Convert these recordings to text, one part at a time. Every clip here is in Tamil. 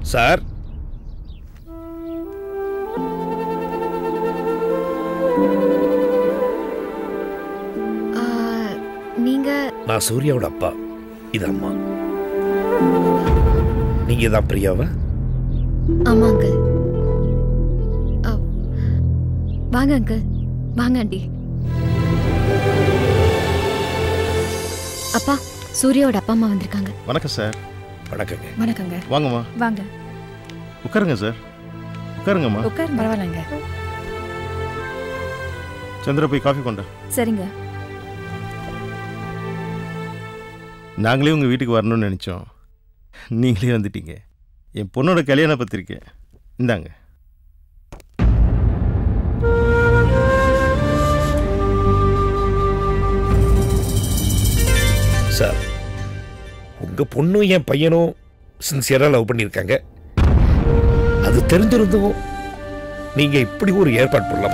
சார் ஆ, நீங்க நான் சூர்யாவோட அப்பா இது அம்மா நீங்க தான் பிரியாவா ஆமா அங்கிள் ஆ, வாங்க அங்கிள் வாங்க ஆண்டி அப்பா சூர்யாவோட அப்பா அம்மா வந்திருக்காங்க வணக்கம் சார் வணக்கங்க வணக்கங்க வாங்கம்மா வாங்க உட்காருங்க சார் உட்காருங்கம்மா உட்கார் பரவாயில்லைங்க சந்திர போய் காஃபி கொண்ட சரிங்க நாங்களே உங்கள் வீட்டுக்கு வரணும்னு நினச்சோம் நீங்களே வந்துட்டீங்க என் பொண்ணோட கல்யாண பத்திரிக்கை இந்தாங்க சார் உங்க பொண்ணும் என் பையனும் சின்சியரா லவ் பண்ணியிருக்காங்க அது தெரிஞ்சிருந்தும் நீங்க இப்படி ஒரு ஏற்பாடு பண்ணலாம்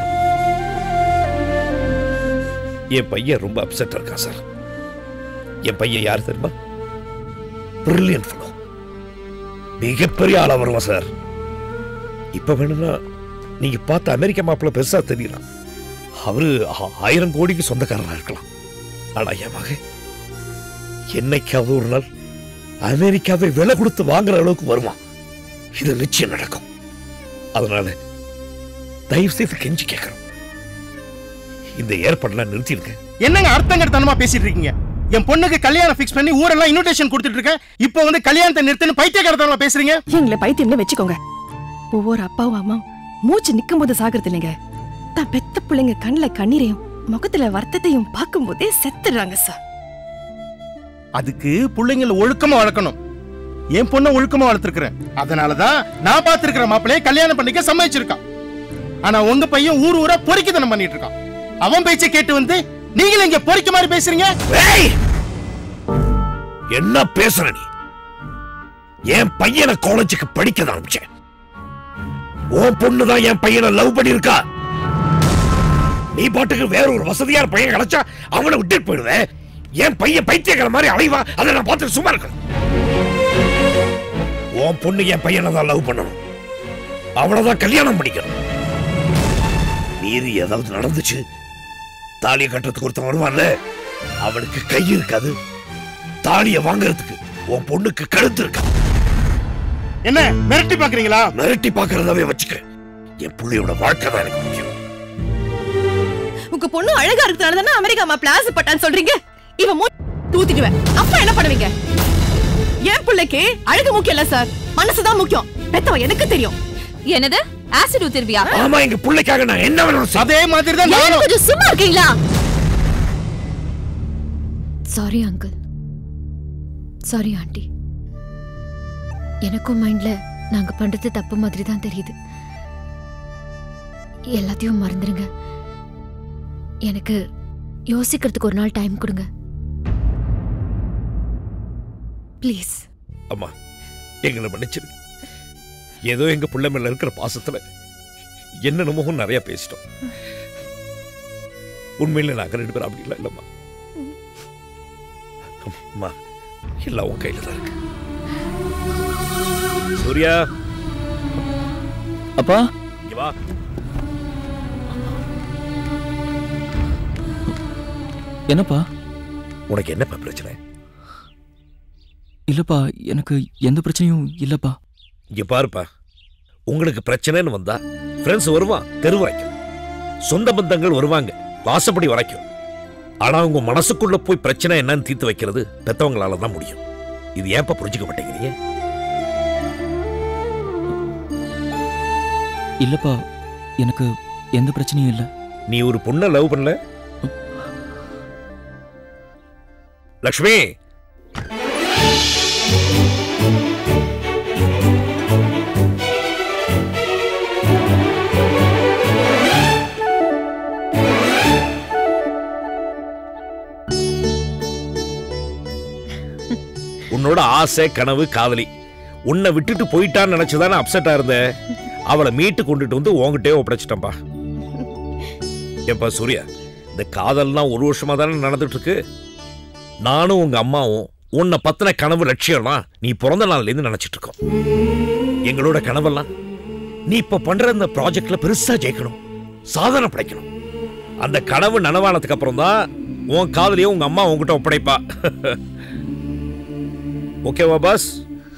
என் பையன் ரொம்ப அப்செட் இருக்கான் சார் என் பையன் யார் தெரியுமா பிரில்லியன் ஃபுல்லோ மிகப்பெரிய ஆளா வருவான் சார் இப்ப வேணும்னா நீங்க பார்த்த அமெரிக்க மாப்பிள்ள பெருசா தெரியலாம் அவரு ஆ- ஆயிரம் கோடிக்கு சொந்தக்காரனா இருக்கலாம் ஆனா என் மகன் என்னைக்காவது ஒரு நாள் அமெரிக்காவை விலை கொடுத்து வாங்குற அளவுக்கு வருவான் இது நிச்சயம் நடக்கும் அதனால தயவு செய்து கெஞ்சி கேட்கிறோம் இந்த ஏற்பாடுலாம் நிறுத்திடுங்க என்னங்க அர்த்தங்கட்டத்தனமா பேசிட்டு இருக்கீங்க என் பொண்ணுக்கு கல்யாணம் ஃபிக்ஸ் பண்ணி ஊரெல்லாம் இன்விடேஷன் கொடுத்துட்டு இருக்கேன் இப்போ வந்து கல்யாணத்தை நிறுத்துன்னு பைத்தியக்காரத்தனமா பேசுறீங்க எங்களை பைத்தியம்னு வச்சுக்கோங்க ஒவ்வொரு அப்பாவும் அம்மா மூச்சு நிக்கும் போது சாகிறது இல்லைங்க தான் பெத்த பிள்ளைங்க கண்ணுல கண்ணீரையும் முகத்துல வருத்தத்தையும் பார்க்கும்போதே செத்துடுறாங்க சார் அதுக்கு பிள்ளைங்கள ஒழுக்கமா வளர்க்கணும் என் பொண்ணை ஒழுக்கமா வளர்த்துருக்கிறேன் அதனாலதான் நான் பார்த்திருக்கிற மாப்பிள்ளைய கல்யாணம் பண்ணிக்க சம்மதிச்சிருக்கான் ஆனா உங்க பையன் ஊர் ஊரா பொறிக்கத்தனம் பண்ணிட்டு இருக்கான் அவன் பேச்சை கேட்டு வந்து நீங்களும் இங்க பொறிக்க மாதிரி பேசுறீங்க ஏய்! என்ன பேசுற நீ என் பையனை காலேஜுக்கு படிக்க ஆரம்பிச்சேன் உன் பொண்ணு தான் என் பையனை லவ் பண்ணிருக்கா நீ பாட்டுக்கு வேற ஒரு வசதியான பையன் கிடைச்சா அவனை விட்டுட்டு போயிடுவேன் என் பையன் பைத்தியக்கார மாதிரி அலைவான் அதை நான் பார்த்துட்டு சும்மா இருக்கேன் உன் பொண்ணு என் பையனை தான் லவ் பண்ணணும் அவளதான் கல்யாணம் பண்ணிக்கணும் மீறி ஏதாவது நடந்துச்சு தாலியை கட்டுறதுக்கு ஒருத்தன் வருவான்ல அவனுக்கு கை இருக்காது தாலியை வாங்குறதுக்கு உன் பொண்ணுக்கு கழுத்து இருக்கா என்ன மிரட்டி பாக்குறீங்களா மிரட்டி பாக்குறதாவே வச்சுக்க என் புள்ளையோட வாழ்க்கை தான் எனக்கு முக்கியம் உங்க பொண்ணு அழகா இருக்கிறதுனால தானே அமெரிக்கா மாப்பிள்ள ஆசைப்பட்டான்னு சொல்றீங்க இவ மூ தூத்திடுவேன் அப்ப என்ன பண்ணுவீங்க என் பிள்ளைக்கு அழகு முக்கியம் இல்ல சார் மனசுதான் முக்கியம் பெத்தவ எனக்கு தெரியும் என்னது ஆசிட் ஊத்திருவியா ஆமா எங்க பிள்ளைக்காக நான் என்ன வேணும் அதே மாதிரி தான் நானும் கொஞ்சம் சும்மா இருக்கீங்களா சாரி அங்கிள் சாரி ஆண்டி எனக்கும் மைண்ட்ல நாங்க பண்றது தப்பு மாதிரி தான் தெரியுது எல்லாத்தையும் மறந்துடுங்க எனக்கு யோசிக்கிறதுக்கு ஒரு நாள் டைம் கொடுங்க ப்ளீஸ் அம்மா எங்களை மன்னிச்சிரு ஏதோ எங்க புள்ள மேல இருக்கிற பாசத்துல என்னென்னமோ நிறைய பேசிட்டோம் உண்மையில நாங்க ரெண்டு பேரும் அப்படி இல்லை இல்லம்மா அம்மா எல்லாம் உன் கையில தான் இருக்கு சூர்யா அப்பா இங்க வா என்னப்பா உனக்கு என்னப்பா பிரச்சனை இல்லப்பா எனக்கு எந்த பிரச்சனையும் இல்லப்பா இங்க பாருப்பா உங்களுக்கு பிரச்சனைன்னு வந்தா ஃப்ரெண்ட்ஸ் வருவான் தெரு வரைக்கும் சொந்த பந்தங்கள் வருவாங்க வாசப்படி வரைக்கும் ஆனா உங்க மனசுக்குள்ள போய் பிரச்சனை என்னன்னு தீர்த்து வைக்கிறது பெத்தவங்களால தான் முடியும் இது ஏன்ப்பா புரிஞ்சுக்க மாட்டேங்கிறீங்க இல்லப்பா எனக்கு எந்த பிரச்சனையும் இல்லை நீ ஒரு பொண்ணை லவ் பண்ணல லக்ஷ்மி உன்னோட ஆசை கனவு காதலி உன்னை விட்டுட்டு போயிட்டான்னு நினைச்சுதானே அப்செட்டா இருந்த அவளை மீட்டு கொண்டுட்டு வந்து உன்கிட்டயே ஒப்படைச்சிட்டேன்ப்பா ஏப்பா சூர்யா இந்த காதல்லாம் ஒரு வருஷமா தானே நடந்துட்டு இருக்கு நானும் உங்க அம்மாவும் உன்னை பத்தின கனவு லட்சியம்லாம் நீ பிறந்த நாள்ல இருந்து நினைச்சிட்டு இருக்கோம் எங்களோட கனவெல்லாம் நீ இப்ப பண்ற இந்த ப்ராஜெக்ட்ல பெருசா ஜெயிக்கணும் சாதனை படைக்கணும் அந்த கனவு நனவானதுக்கு அப்புறம் தான் உன் காதலியும் உங்க அம்மா உன்கிட்ட ஒப்படைப்பா ஓகேவா பாஸ்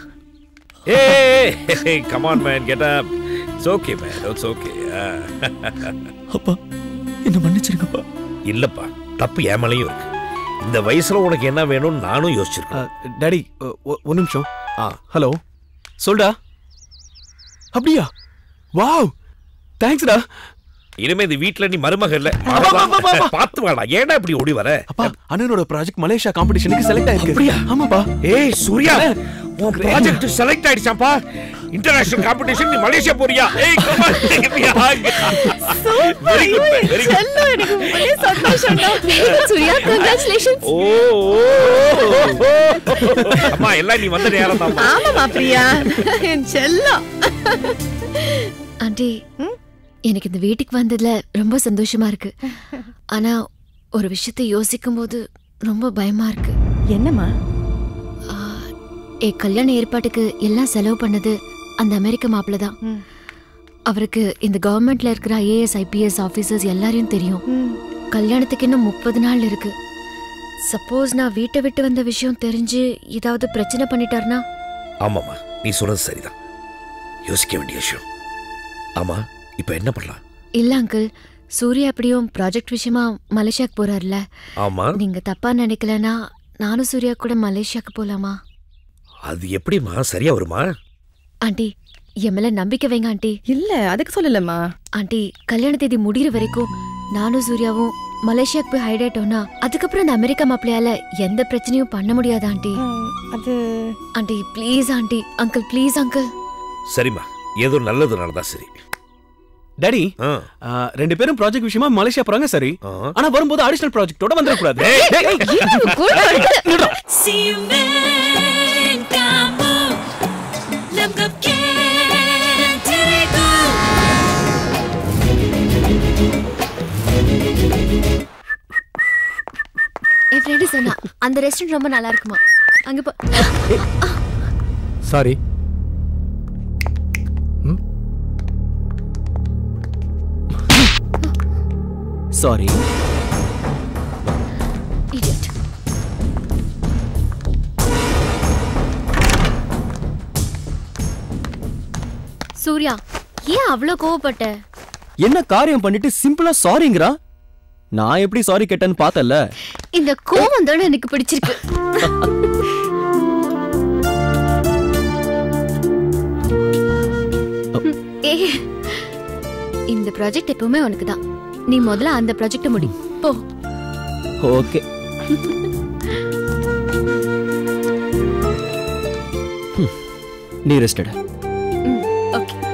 ஏ come on man get up it's okay man it's okay அப்பா என்ன மன்னிச்சிருங்கப்பா இல்லப்பா தப்பு ஏமலையும் இருக்கு இந்த வயசுல உனக்கு என்ன வேணும்னு நானும் யோசிச்சிருக்கேன் டாடி ஒரு நிமிஷம் ஆ ஹலோ சொல்டா அப்படியா வாவ் தேங்க்ஸ்டா இனிமே இந்த வீட்ல நீ மருமக இல்ல அப்பா, அப்பா, அப்பா, அப்பா. பார்த்து வாடா ஏன்டா இப்படி ஓடி வர அப்பா அண்ணனோட ப்ராஜெக்ட் மலேசியா காம்படிஷனுக்கு செலக்ட் ஆயிருக்கு அப்படியா? ஆமாப்பா ஏய் சூர்யா உன் ப்ராஜெக்ட் செலக்ட் ஆயிடுச்சாப்பா இன்டர்நேஷனல் காம்படிஷன் நீ மலேசியா போறியா ஏய் come on, give me a hug. Very good, man, very good. செல்லம் எனக்கு ஒரே சந்தோஷம்டா சூர்யா கங்க்ராச்சுலேஷன்ஸ் ஓ ஓ, ஓ. அம்மா எல்லாம் நீ வந்த நேரம் தான் ஆமாமா பிரியா என் செல்லம் ஆண்டி எனக்கு இந்த வீட்டுக்கு வந்ததுல ரொம்ப சந்தோஷமா இருக்கு ஆனா ஒரு விஷயத்தை யோசிக்கும் போது ரொம்ப பயமா இருக்கு என்னம்மா ஆ, என் கல்யாண ஏற்பாட்டுக்கு எல்லாம் செலவு பண்ணது அந்த அமெரிக்க மாப்பிள்ள தான் ம். அவருக்கு இந்த கவர்மெண்ட்ல இருக்கிற ஐஏஎஸ் ஐபிஎஸ் ஆபீசர்ஸ் எல்லாரையும் தெரியும் கல்யாணத்துக்கு இன்னும் முப்பது நாள் இருக்கு சப்போஸ் நான் வீட்டை விட்டு வந்த விஷயம் தெரிஞ்சு ஏதாவது பிரச்சனை பண்ணிட்டாருனா ஆமாம்மா நீ சொல்றது சரிதான் யோசிக்க வேண்டிய விஷயம் ஆமா இப்ப என்ன பண்ணலாம் இல்ல அங்கிள் சூர்யா எப்படியும் ப்ராஜெக்ட் விஷயமா மலேசியாக்கு போறாருல ஆமா நீங்க தப்பா நினைக்கலனா நானும் சூர்யா கூட மலேசியாக்கு போலாமா அது எப்படிம்மா சரியா வருமா ஆண்டி என் மேல நம்பிக்கை வைங்க ஆண்டி இல்ல அதுக்கு சொல்லலம்மா ஆண்டி கல்யாண தேதி முடிகிற வரைக்கும் நானும் சூர்யாவும் மலேசியாக்கு போய் ஹைட் ஆயிட்டோம்னா அதுக்கப்புறம் அந்த அமெரிக்கா மாப்பிள்ளையால எந்த பிரச்சனையும் பண்ண முடியாது ஆண்டி அது aunty please aunty uncle please uncle சரிம்மா ஏதோ நல்லது நடந்தா சரி டாடி ஆ, ஆ, ரெண்டு பேரும் ப்ராஜெக்ட் விஷயமா மலேசியா போறாங்க சரி ஆ. ஆனா வரும்போது அடிஷனல் ப்ராஜெக்ட்டோட வந்துடக்கூடாது Si ven kamu Langgap diriku என் ஃப்ரெண்டு சொன்னா அந்த ரெஸ்டாரண்ட் ரொம்ப நல்லா இருக்குமா அங்க போ சாரி சாரி idiot சூர்யா ஏன் அவ்வளோ கோவப்பட்ட என்ன காரியம் பண்ணிட்டு சிம்பிளா சாரிங்கிறா நான் எப்படி சாரி கேட்டேன்னு பார்த்தல இந்த கோவம் தானே எனக்கு பிடிச்சிருக்கு ஏ இந்த ப்ராஜெக்ட் எப்பவுமே உனக்கு தான் நீ முதல்ல அந்த ப்ராஜெக்ட் முடி போ ஓகே நீ ரெஸ்டட் ஓகே